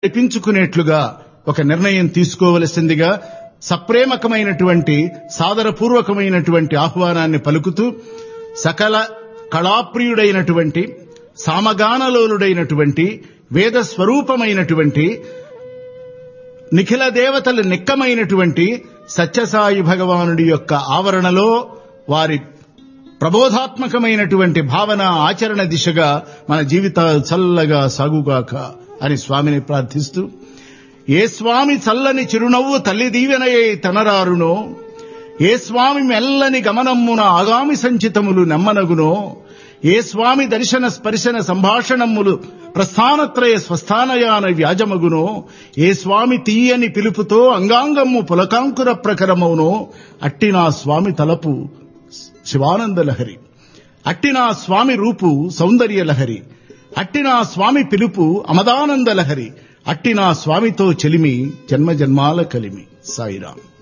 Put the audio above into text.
తెప్పించుకునేట్లుగా ఒక నిర్ణయం తీసుకోవలసిందిగా సప్రేమకమైనటువంటి సాదరపూర్వకమైనటువంటి ఆహ్వానాన్ని పలుకుతూ సకల కళాప్రియుడైనటువంటి సామగానలోలుడైనటువంటి వేద స్వరూపమైనటువంటి నిఖిల దేవతలు నిక్కమైనటువంటి సత్యసాయి భగవానుడి యొక్క ఆవరణలో వారి ప్రబోధాత్మకమైనటువంటి భావన ఆచరణ దిశగా మన జీవితాలు చల్లగా సాగుగాక అని స్వామిని ప్రార్థిస్తూ ఏ స్వామి చల్లని చిరునవ్వు తల్లి దీవెనయే తనరారునో ఏ స్వామి మెల్లని గమనమ్మున ఆగామి సంచితములు నెమ్మనగునో ఏ స్వామి దర్శన స్పర్శన సంభాషణములు ప్రస్థానత్రయ స్వస్థానయాన వ్యాజమగునో ఏ స్వామి తీయని పిలుపుతో అంగాంగము పులకాంకుర ప్రకరమవునో అట్టి నా స్వామి తలపు శివానంద లహరి అట్టి నా స్వామి రూపు సౌందర్య లహరి అట్టి నా స్వామి పిలుపు అమదానంద లహరి అట్టి నా స్వామితో చెలిమి జన్మ జన్మాల కలిమి సాయిరాం